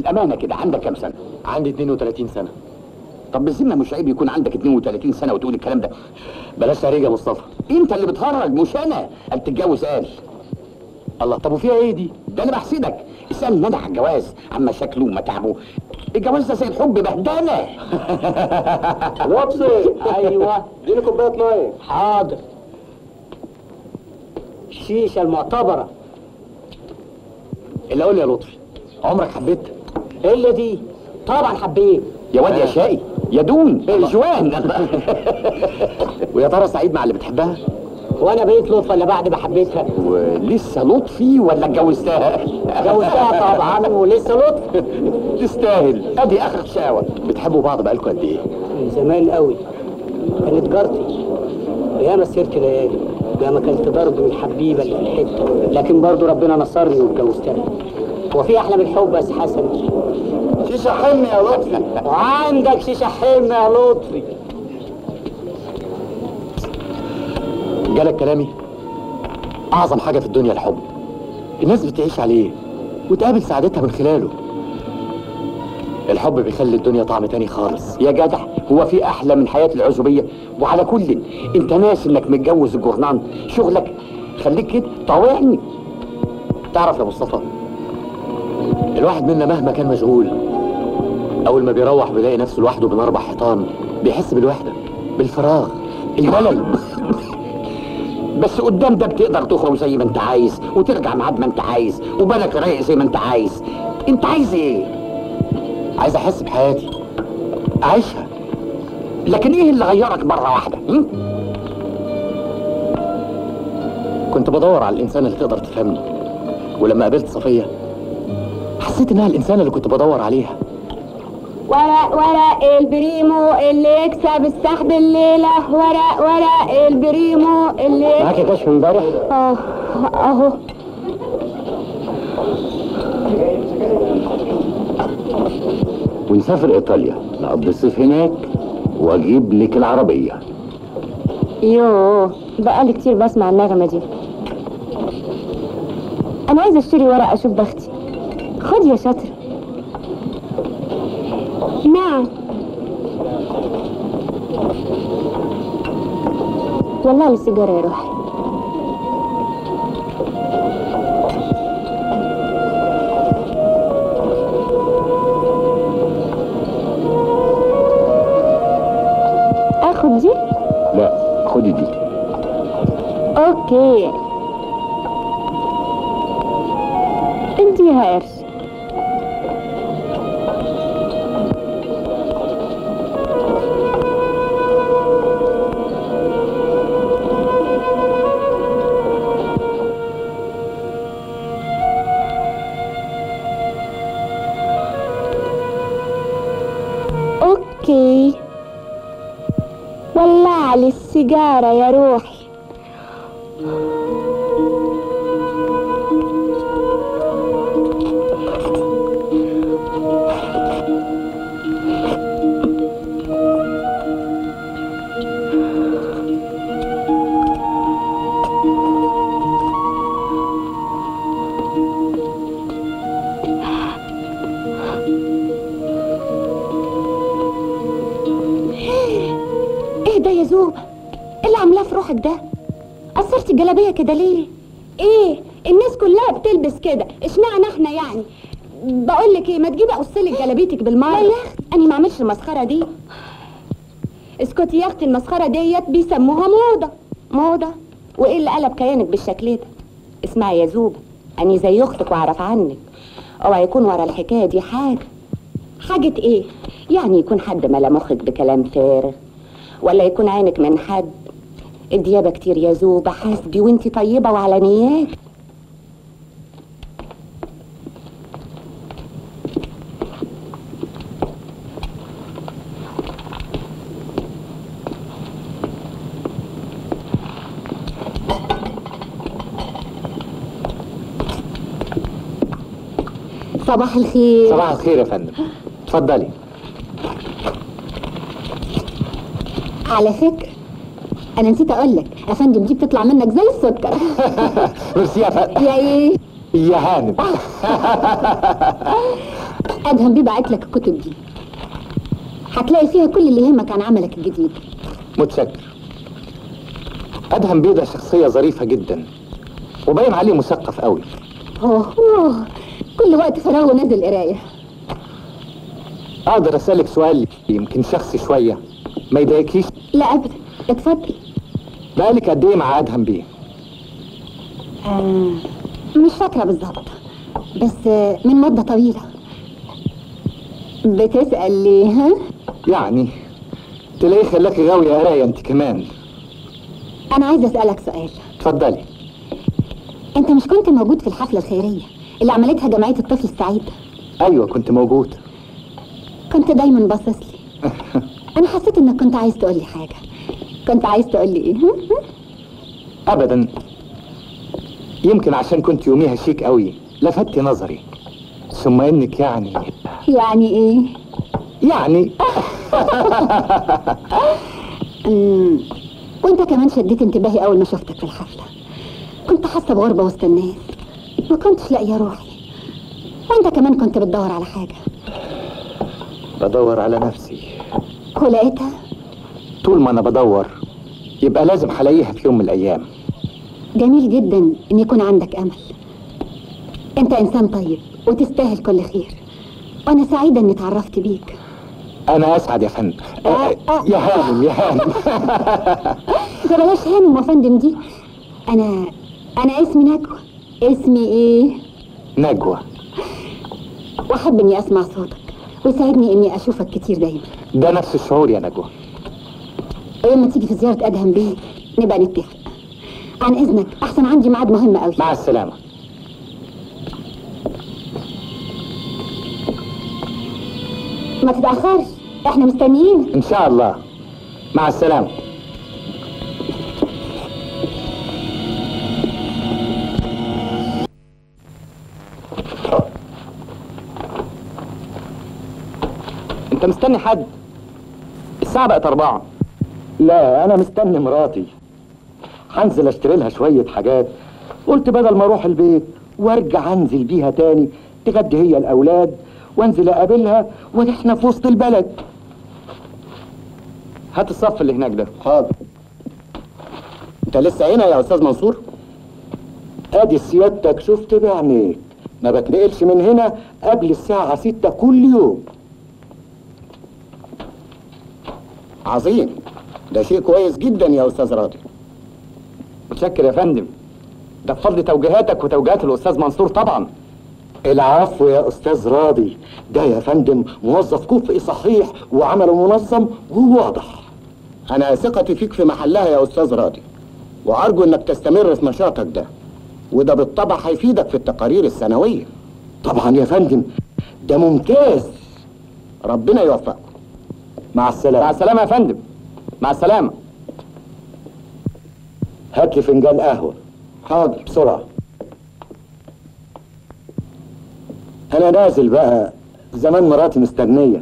بالامانه كده عندك كام سنه عندي 32 سنه طب بالذمه مش عيب يكون عندك 32 سنه وتقول الكلام ده بلاش تهريج يا مصطفى انت اللي بتهرج مش انا قال تتجوز قال الله طب وفيها ايه دي ده انا بحسدك اسالني انا على الجواز عما شكله ومتعبه الجواز ده زي الحب بهدله وابصي ايوه اديني كوبايه ميه حاضر الشيشة المعتبرة اللي قول يا لطفي عمرك حبيت الا دي طبعا حبيت يا واد يا شقي يا دون جوان ويا ترى سعيد مع اللي بتحبها وانا بقيت لطفة اللي بعد ما حبيتها ولسه لطفي ولا اتجوزتها جوزتها طبعا ولسه لطف تستاهل ادي اخر شاوه بتحبوا بعض بقالكوا قد ايه من زمان قوي كانت جارتي ياما سيرت ليالي ياما كانت ضرب من الحبيبه اللي في الحته لكن برضه ربنا نصرني واتجوزتها هو في احلى من الحب بس حسن شيشه حم يا لطفي وعندك شيشه حلم يا لطفي جالك كلامي اعظم حاجه في الدنيا الحب الناس بتعيش عليه وتقابل سعادتها من خلاله الحب بيخلي الدنيا طعم تاني خالص يا جدع هو في احلى من حياه العزوبيه وعلى كل انت ناس انك متجوز الجرنان شغلك خليك كده طاوعني تعرف يا مصطفى الواحد منا مهما كان مشغول اول ما بيروح بيلاقي نفسه لوحده بين اربع حيطان بيحس بالوحده بالفراغ الملل بس قدام ده بتقدر تخرج زي ما انت عايز وترجع ميعاد ما انت عايز وبالك رايق زي ما انت عايز انت عايز ايه عايز احس بحياتي اعيشها لكن ايه اللي غيرك مره واحده هم؟ كنت بدور على الانسان اللي تقدر تفهمني ولما قابلت صفيه حسيت انها الانسانه اللي كنت بدور عليها ورق ورق البريمو اللي يكسب السحب الليلة ورق ورق البريمو اللي معاك يا كشف امبارح اه اهو ونسافر ايطاليا نقضي الصيف هناك واجيب لك العربيه يوه بقالي كتير بسمع النغمة دي انا عايزة اشتري ورق اشوف بختي خد يا شاطر نعم والله السيجارة يا روحي اخد دي لا خدي دي اوكي اديها قرش اوكي ولع لي السيجارة يا روحي ايه ده يا زوبة ايه اللي عاملاه في روحك ده قصرتي الجلابية كده ليه ايه الناس كلها بتلبس كده اشمعنى احنا يعني بقول لك ايه ما تجيبي اقصلك جلابيتك بالمره لا يا اختي انا ما اعملش المسخره دي اسكتي يا اختي المسخره ديت بيسموها موضه موضه وايه اللي قلب كيانك بالشكل ده اسمعي يا زوبة اني زي اختك واعرف عنك اوعى يكون ورا الحكايه دي حاجه حاجه ايه يعني يكون حد ملا مخك بكلام فارغ ولا يكون عينك من حد الديابة كتير يا زوبة حاسبي وانتي طيبة وعلى نيات صباح الخير صباح الخير يا فندم اتفضلي على فكرة أنا نسيت أقول لك يا فندم دي بتطلع منك زي السكر ميرسي يا فندم يا إيه؟ يا هانم ادهم بيه بعت لك الكتب دي هتلاقي فيها كل اللي يهمك عن عملك الجديد متشكر ادهم بيه ده شخصيه ظريفه جدا وباين عليه مثقف قوي اوه أوه. كل وقت فراغه نازل قرايه اقدر اسالك سؤال يمكن شخصي شويه ما يضايقكيش لا ابدا اتفضل بقالك قد ايه مع ادهم بيه آه مش فاكره بالظبط بس آه، من مده طويله بتسال ليه ها يعني تلاقيه خلاكي غاويه قرايه انت كمان انا عايزه اسالك سؤال اتفضلي انت مش كنت موجود في الحفله الخيريه اللي عملتها جمعيه الطفل السعيد ايوه كنت موجود كنت دايما باصص لي انا حسيت انك كنت عايز تقول لي حاجه كنت عايز تقول لي ايه ها؟ ها؟ ابدا يمكن عشان كنت يوميها شيك قوي لفتي نظري ثم انك يعني يعني ايه يعني أمم، وانت كمان شديت انتباهي اول ما شفتك في الحفله كنت حاسه بغربه وسط الناس ما كنتش لاقيه روحي وانت كمان كنت بتدور على حاجه بدور على نفسي ولقيتها طول ما انا بدور يبقى لازم هلاقيها في يوم من الايام جميل جدا ان يكون عندك امل انت انسان طيب وتستاهل كل خير وانا سعيده اني اتعرفت بيك انا اسعد يا فندم آه، آه. يا هانم يا هانم ده بلاش هانم وفندم دي انا انا اسمي نجوى اسمي ايه نجوى واحب اني اسمع صوتك ويسعدني اني اشوفك كتير دايما ده نفس الشعور يا نجوى يوم ما تيجي في زياره ادهم بيه نبقى نتفق عن اذنك احسن عندي ميعاد مهم قوي مع السلامه ما تتاخرش احنا مستنيين ان شاء الله مع السلامه انت مستني حد الساعة بقت أربعة لا انا مستني مراتي هنزل اشتري لها شويه حاجات قلت بدل ما اروح البيت وارجع انزل بيها تاني تغدي هي الاولاد وانزل اقابلها واحنا في وسط البلد هات الصف اللي هناك ده حاضر انت لسه هنا يا استاذ منصور ادي سيادتك شفت بعينيك ما بتنقلش من هنا قبل الساعة ستة كل يوم عظيم ده شيء كويس جدا يا استاذ راضي متشكر يا فندم ده بفضل توجيهاتك وتوجيهات الأستاذ منصور طبعا العفو يا استاذ راضي ده يا فندم موظف كفء صحيح وعمله منظم وواضح انا ثقتي فيك في محلها يا استاذ راضي وارجو انك تستمر في نشاطك ده وده بالطبع هيفيدك في التقارير السنويه طبعا يا فندم ده ممتاز ربنا يوفقكم مع مع السلامه السلامة يا فندم مع السلامة هات لي فنجان قهوه حاضر بسرعه انا نازل بقى زمان مراتي مستنيه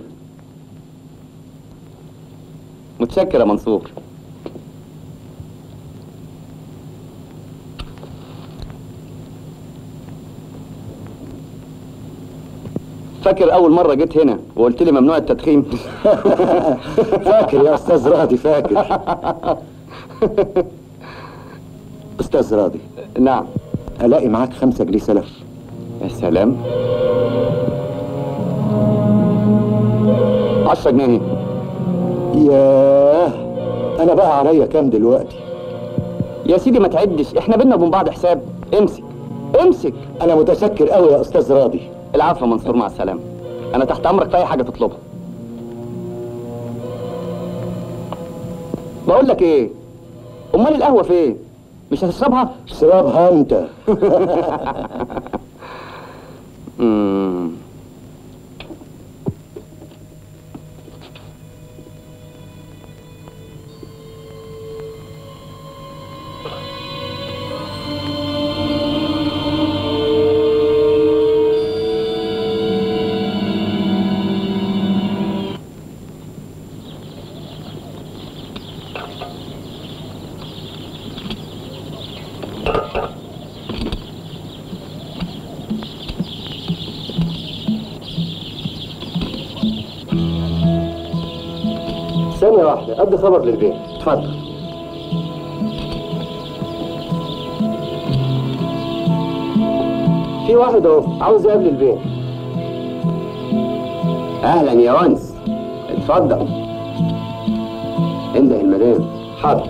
متشكر يا منصور فاكر أول مرة جيت هنا وقلت لي ممنوع التدخين فاكر يا استاذ راضي فاكر استاذ راضي نعم الاقي معاك خمسة جنيه سلف يا سلام عشرة جنيه ياه انا بقى عليا كام دلوقتي يا سيدي ما تعدش احنا بينا وبين بعض حساب امسك امسك انا متشكر قوي يا استاذ راضي العفو يا منصور مع السلامة أنا تحت أمرك في أي حاجة تطلبها بقول لك إيه أمال القهوة فين؟ مش هتشربها؟ اشربها انت مم. واحدة قد خبر للبيت اتفضل في واحد اهو عاوز يقابل البيت اهلا يا ونس اتفضل انده المدام حاضر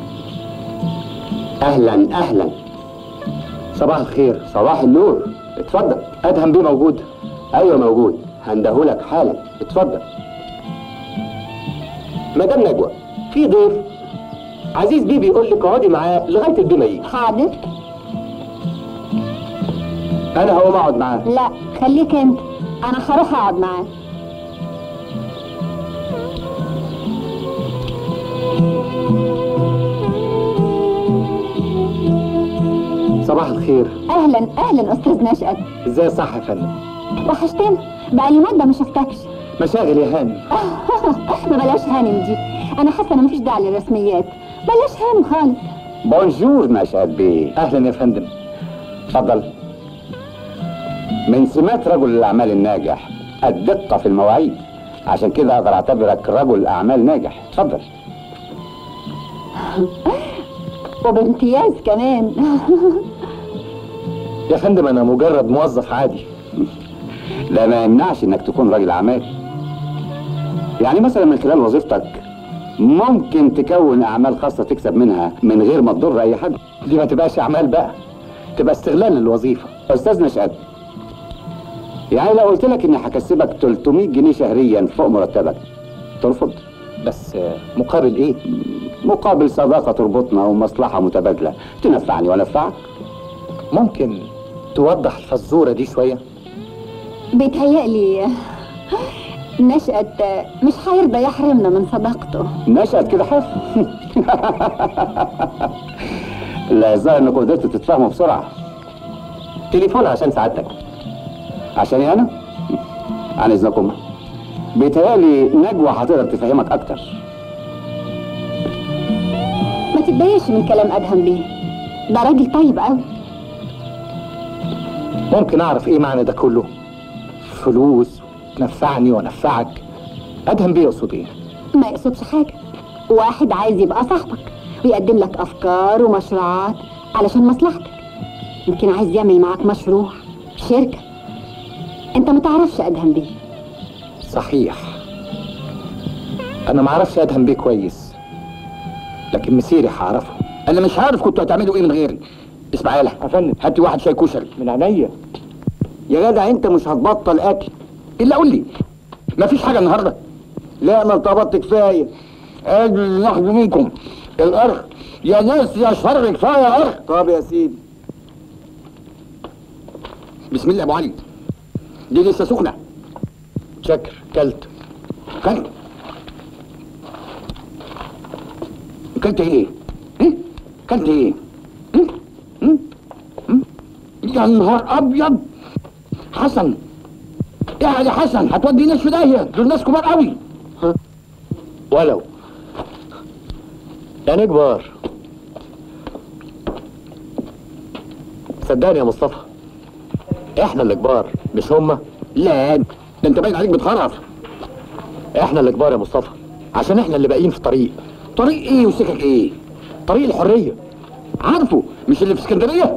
اهلا اهلا صباح الخير صباح النور اتفضل ادهم بيه موجود ايوه موجود هندهولك حالا اتفضل مدام نجوى في ضيف عزيز بيه بيقول لك اقعدي معاه لغايه البيه ما يجي حاضر انا هقوم اقعد معاه لا خليك انت انا هروح اقعد معاه صباح الخير اهلا اهلا استاذ نشأت ازاي صح يا فندم وحشتني بقالي مده ما شفتكش مشاغل يا هاني ما بلاش هانم دي انا حاسه ان مفيش داعي للرسميات بلاش هانم خالص بونجور نشأت بيه اهلا يا فندم اتفضل من سمات رجل الاعمال الناجح الدقه في المواعيد عشان كده اقدر اعتبرك رجل اعمال ناجح اتفضل وبامتياز كمان يا فندم انا مجرد موظف عادي لا ما يمنعش انك تكون راجل اعمال يعني مثلا من خلال وظيفتك ممكن تكون اعمال خاصه تكسب منها من غير ما تضر اي حد دي ما تبقاش اعمال بقى تبقى استغلال للوظيفه استاذ نشأت يعني لو قلت لك اني هكسبك 300 جنيه شهريا فوق مرتبك ترفض بس آه، مقابل ايه مقابل صداقه تربطنا ومصلحه متبادله تنفعني وانفعك ممكن توضح الفزوره دي شويه بيتهيألي نشأت مش هيرضى يحرمنا من صداقته نشأت كده حف لا يظهر انكم قدرتوا تتفاهموا بسرعه تليفون عشان سعادتك عشاني انا عن اذنكم بيتهيألي نجوى هتقدر تفهمك اكتر ما تتضايقش من كلام ادهم بيه ده راجل طيب قوي ممكن اعرف ايه معنى ده كله فلوس تنفعني وانفعك ادهم بيه يقصد ايه ما يقصدش حاجه واحد عايز يبقى صاحبك ويقدم لك افكار ومشروعات علشان مصلحتك يمكن عايز يعمل معاك مشروع شركه انت ما تعرفش ادهم بيه صحيح انا ما اعرفش ادهم بيه كويس لكن مسيري هعرفه انا مش عارف كنتوا هتعملوا ايه من غيري اسمع يلا يا فندم هات لي واحد شاي كشري من عينيا يا جدع انت مش هتبطل اكل الا قول لي مفيش حاجه النهارده لا انا ارتبطت كفايه ادي ناخد منكم الارخ يا ناس يا شر كفايه ارخ طب يا سيدي بسم الله يا ابو علي دي لسه سخنه شكر كلت كلت كلت ايه؟ ايه؟ كلت ايه؟ ايه؟ ايه؟ ايه؟ يا نهار ابيض حسن يا يا حسن هتودي ناس في داهيه دول ناس كبار قوي ولو يعني كبار صدقني يا مصطفى احنا اللي كبار مش هما لا ده انت باين عليك بتخرف احنا اللي كبار يا مصطفى عشان احنا اللي باقيين في طريق طريق ايه وسكك ايه؟ طريق الحريه عارفه مش اللي في اسكندريه؟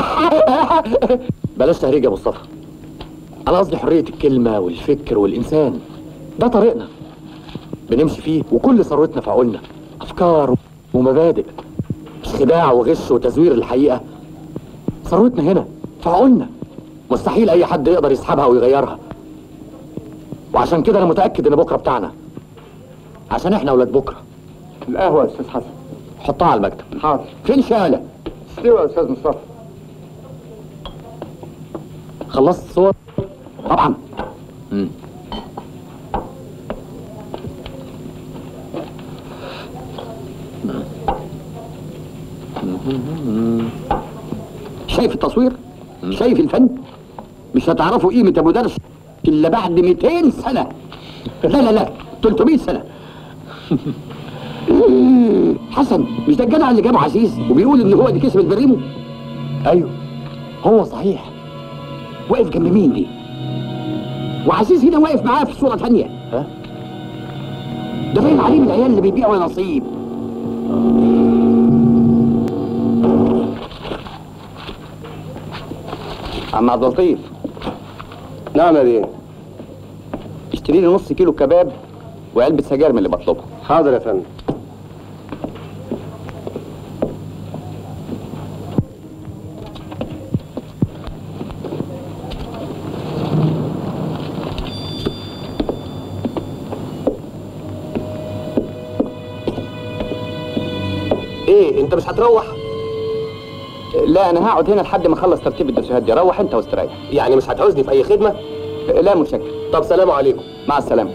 بلاش تهريج يا مصطفى انا قصدي حريه الكلمه والفكر والانسان ده طريقنا بنمشي فيه وكل ثروتنا في عقولنا افكار ومبادئ مش خداع وغش وتزوير الحقيقه ثروتنا هنا في عقولنا مستحيل اي حد يقدر يسحبها ويغيرها وعشان كده انا متاكد ان بكره بتاعنا عشان احنا اولاد بكره القهوة يا أستاذ حسن حطها على المكتب حاضر فين شاله؟ استوى يا أستاذ مصطفى خلصت الصور طبعا مم. شايف التصوير؟ شايف الفن؟ مش هتعرفوا قيمة أبو درش إلا بعد 200 سنة لا لا لا 300 سنة حسن مش ده الجدع اللي جابه عزيز وبيقول إن هو اللي كسب البريمو ايوه هو صحيح واقف جنب مين دي؟ وعزيز هنا واقف معاه في صورة تانية ها ده باين عليه من العيال اللي بيبيعوا نصيب عم عبد اللطيف نعم يا بيه اشتري لي نص كيلو كباب وعلبة سجاير من اللي بطلبها حاضر يا فندم ايه انت مش هتروح لا انا هقعد هنا لحد ما اخلص ترتيب الدوسيهات دي روح انت واستريح يعني مش هتعوزني في اي خدمه لا متشكر طب سلام عليكم مع السلامة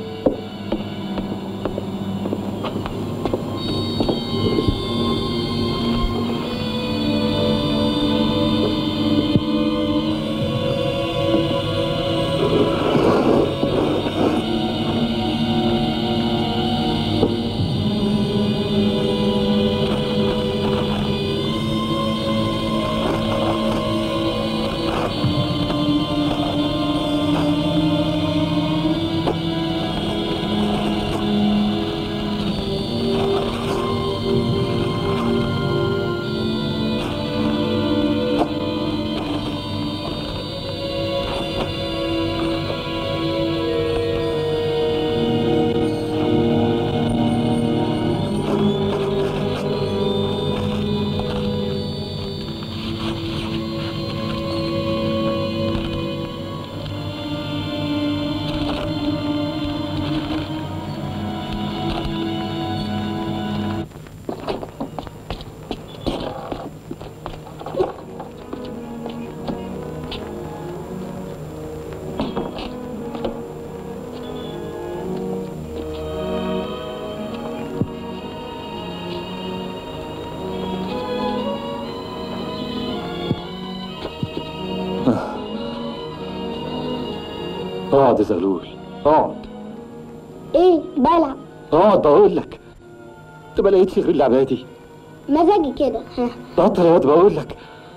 اقعد يا زغلول اقعد ايه بلعب اقعد بقول لك انت ما لقيتش غير اللعبه دي مزاجي كده ها بطل يا واد بقول لك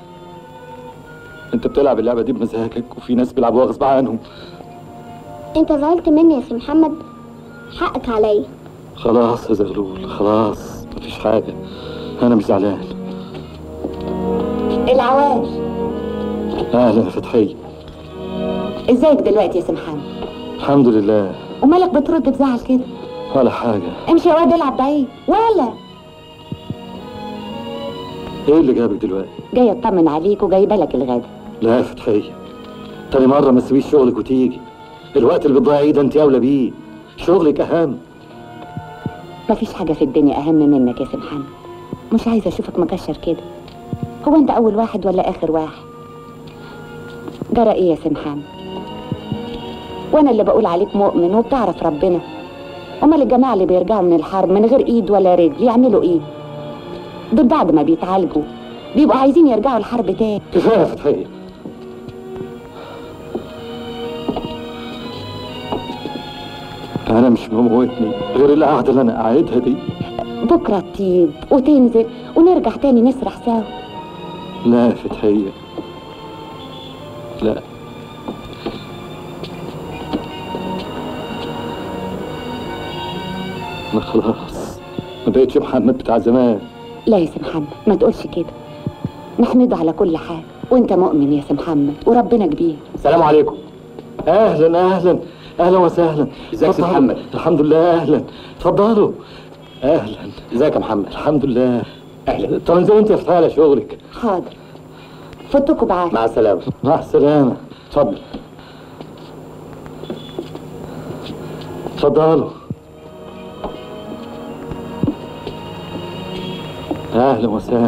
انت بتلعب اللعبه دي بمزاجك وفي ناس بيلعبوها غصب عنهم انت زعلت مني يا سي محمد حقك عليا خلاص يا زغلول خلاص مفيش حاجه انا مش زعلان العواش اهلا يا فتحيه ازيك دلوقتي يا سي محمد الحمد لله ومالك بترد بزعل كده ولا حاجه امشي يا واد العب بعيد ولا ايه اللي جابك دلوقتي جاي اطمن عليك وجايبه لك الغدا لا يا فتحيه تاني مره ما تسيبيش شغلك وتيجي الوقت اللي بتضيعيه ده انت اولى بيه شغلك اهم مفيش حاجه في الدنيا اهم منك يا سي محمد مش عايزه اشوفك مكشر كده هو انت اول واحد ولا اخر واحد جرى ايه يا سي محمد وانا اللي بقول عليك مؤمن وبتعرف ربنا امال الجماعه اللي بيرجعوا من الحرب من غير ايد ولا رجل يعملوا ايه دول بعد ما بيتعالجوا بيبقوا عايزين يرجعوا الحرب تاني كفايه يا فتحيه انا مش مموتني غير القعده اللي انا قاعدها دي بكره تطيب وتنزل ونرجع تاني نسرح سوا لا يا فتحيه لا انا خلاص ما بقتش محمد بتاع زمان لا يا سي محمد ما تقولش كده نحمده على كل حاجه وانت مؤمن يا سي محمد وربنا كبير السلام عليكم اهلا اهلا اهلا وسهلا ازيك يا اتفضلوا. محمد؟ الحمد لله اهلا اتفضلوا اهلا ازيك يا محمد الحمد لله اهلا طب انزل انت افتح على شغلك حاضر فوتكوا بعافيه مع السلامة مع السلامه اتفضل اتفضلوا اهلا وسهلا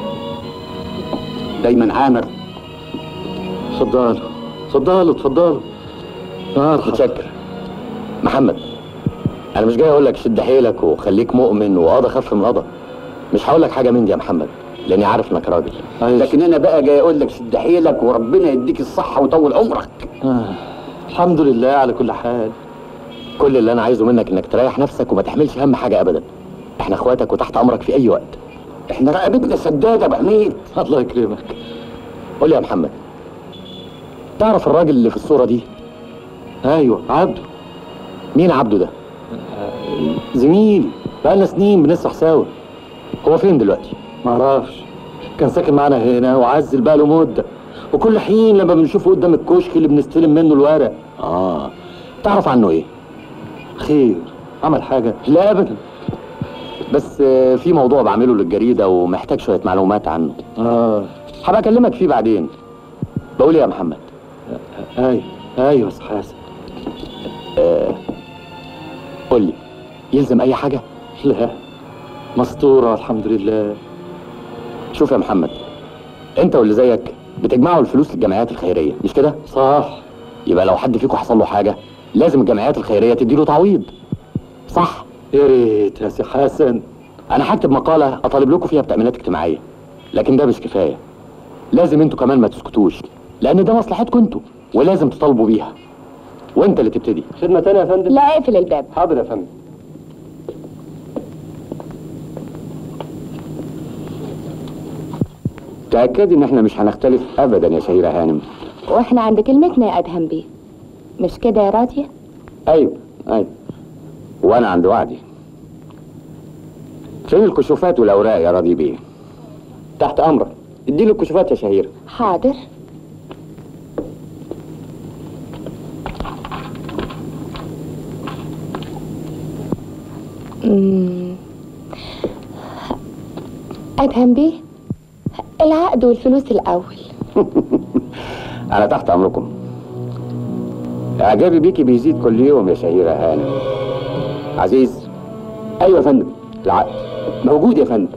دايما عامر اتفضلوا اتفضلوا اتفضلوا مرحبا متشكر محمد انا مش جاي اقول لك شد حيلك وخليك مؤمن وقضى خف من قضى مش هقول لك حاجه من دي يا محمد لاني عارف انك راجل عايش. لكن انا بقى جاي اقول لك شد حيلك وربنا يديك الصحه ويطول عمرك آه. الحمد لله على كل حال كل اللي انا عايزه منك انك تريح نفسك وما تحملش هم حاجه ابدا احنا اخواتك وتحت امرك في اي وقت احنا رقبتنا سداده يا ابو حميد الله يكرمك قول لي يا محمد تعرف الراجل اللي في الصوره دي ايوه عبده مين عبده ده زميلي بقالنا سنين بنسرح سوا هو فين دلوقتي؟ معرفش كان ساكن معانا هنا وعزل بقاله مدة وكل حين لما بنشوفه قدام الكشك اللي بنستلم منه الورق اه تعرف عنه ايه؟ خير عمل حاجة لا ابدا بس آه، في موضوع بعمله للجريده ومحتاج شويه معلومات عنه اه هبقى اكلمك فيه بعدين بقول ايه يا محمد ايوه ايوه يا أستاذ حسن قول لي يلزم اي حاجه لا مستورة الحمد لله شوف يا محمد انت واللي زيك بتجمعوا الفلوس للجمعيات الخيريه مش كده صح يبقى لو حد فيكم حصل له حاجه لازم الجمعيات الخيريه تديله تعويض صح يا ريت يا سي حسن انا هكتب مقاله اطالب لكم فيها بتامينات اجتماعيه لكن ده مش كفايه لازم انتوا كمان ما تسكتوش لان ده مصلحتكم انتوا ولازم تطالبوا بيها وانت اللي تبتدي خدمة تانية يا فندم لا اقفل الباب حاضر يا فندم تاكدي ان احنا مش هنختلف ابدا يا شهيره هانم واحنا عند كلمتنا يا ادهم بيه مش كده يا راضيه ايوه ايوه وانا عند وعدي فين الكشوفات والاوراق يا راضي بيه تحت امرك اديله الكشوفات يا شهير حاضر أمم. أدهم بيه العقد والفلوس الأول انا تحت امركم اعجابي بيكي بيزيد كل يوم يا شهيره هانم عزيز ايوه يا فندم العقد موجود يا فندم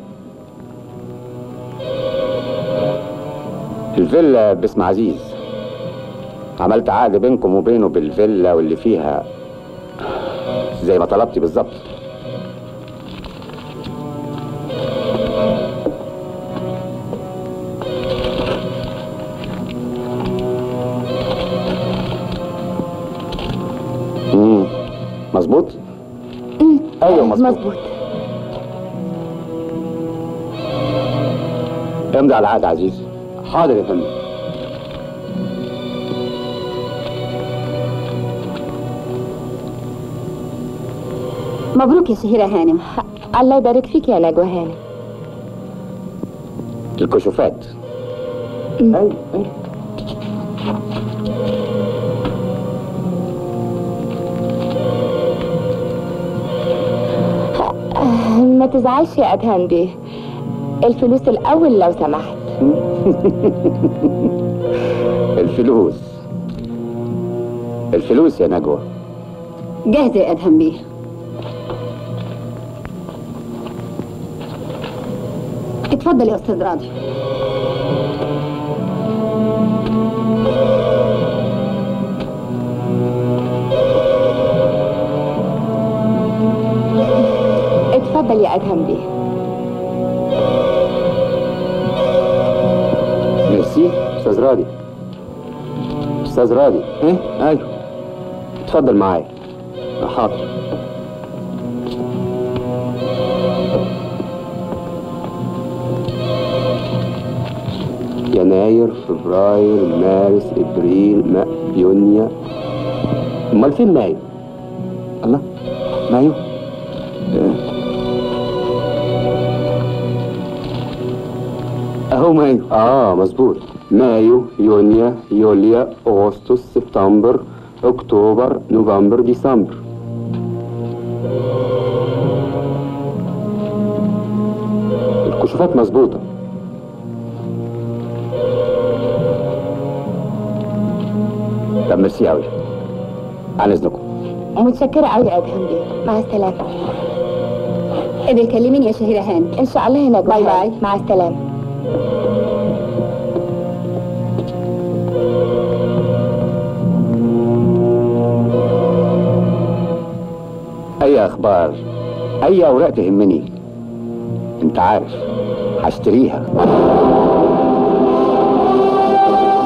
الفيلا باسم عزيز عملت عقد بينكم وبينه بالفيلا واللي فيها زي ما طلبتي بالظبط مم. مظبوط ايوه مظبوط مظبوط امضي على العقد عزيز حاضر يا فندم مبروك يا شهيرة هانم الله يبارك فيك يا نجوى هانم الكشوفات ايوه ايوه ما تزعلش يا أدهم بيه الفلوس الأول لو سمحت الفلوس الفلوس يا نجوى جاهزة يا أدهم بيه اتفضل يا أستاذ راضي اتفضل يا أدهم بيه ميرسي استاذ راضي استاذ راضي ايه ايوه اتفضل معايا حاضر يناير فبراير مارس ابريل ما يونيو امال فين مايو الله مايو اهو مايو اه مظبوط مايو يونيو يوليو اغسطس سبتمبر اكتوبر نوفمبر ديسمبر الكشوفات مظبوطه طب ميرسي قوي عن اذنكم متشكرة أوي يا أدهم بيه مع السلامة ابقي كلميني يا شهيرة هانم إن شاء الله يا نجوى باي هانم. باي. مع السلامة اي اخبار اي اوراق تهمني انت عارف هشتريها